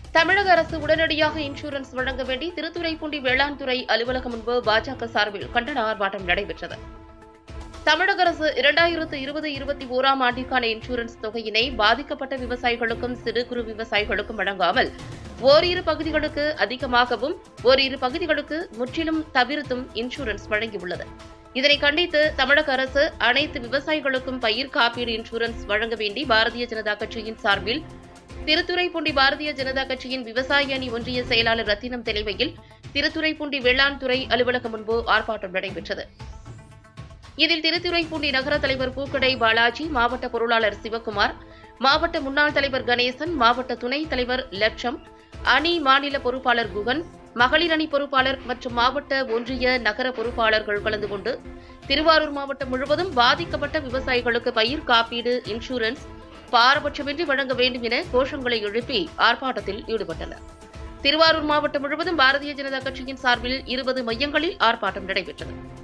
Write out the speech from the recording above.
தமிழக அரசு உடனடியாக இன்சூரன்ஸ் வழங்க வேண்டி திருத்துறைப்பூண்டி வேளாண் துறை அலுவலகம் முன்பு பாஜக சார்பில் கண்டன ஆர்ப்பாட்டம் நடைபெற்றது தமிழக அரசு இரண்டாயிரத்து இருபது இருபத்தி ஓராம் ஆண்டிற்கான இன்சூரன்ஸ் தொகையினை பாதிக்கப்பட்ட விவசாயிகளுக்கும் சிறு குறு விவசாயிகளுக்கும் வழங்காமல் ஓரிரு பகுதிகளுக்கு அதிகமாகவும் ஓரிரு பகுதிகளுக்கு முற்றிலும் தவிர்த்தும் இன்சூரன்ஸ் வழங்கியுள்ளது இதனை கண்டித்து தமிழக அரசு அனைத்து விவசாயிகளுக்கும் பயிர் காப்பீடு இன்சூரன்ஸ் வழங்க வேண்டி பாரதிய ஜனதா கட்சியின் சார்பில் திருத்துறைப்பூண்டி பாரதிய ஜனதா கட்சியின் விவசாய அணி ஒன்றிய செயலாளர் ரத்தினம் தலைமையில் திருத்துறைப்பூண்டி வேளாண் துறை அலுவலகம் முன்பு ஆர்ப்பாட்டம் நடைபெற்றது இதில் திருத்துறைப்பூண்டி நகர தலைவர் பூக்கடை பாலாஜி மாவட்ட பொருளாளர் சிவக்குமார் மாவட்ட முன்னாள் தலைவர் கணேசன் மாவட்ட துணைத் தலைவர் லட்சம் அணி மாநில பொறுப்பாளர் குகன் மகளிர் அணி பொறுப்பாளர் மற்றும் மாவட்ட ஒன்றிய நகர பொறுப்பாளர்கள் கலந்து கொண்டு திருவாரூர் மாவட்டம் முழுவதும் பாதிக்கப்பட்ட விவசாயிகளுக்கு பயிர் காப்பீடு இன்சூரன்ஸ் பாரபட்சமின்றி வழங்க வேண்டும் என கோஷங்களை எழுப்பி ஆர்ப்பாட்டத்தில் ஈடுபட்டனர் திருவாரூர் மாவட்டம் முழுவதும் பாரதிய ஜனதா கட்சியின் சார்பில் இருபது மையங்களில் ஆர்ப்பாட்டம் நடைபெற்றது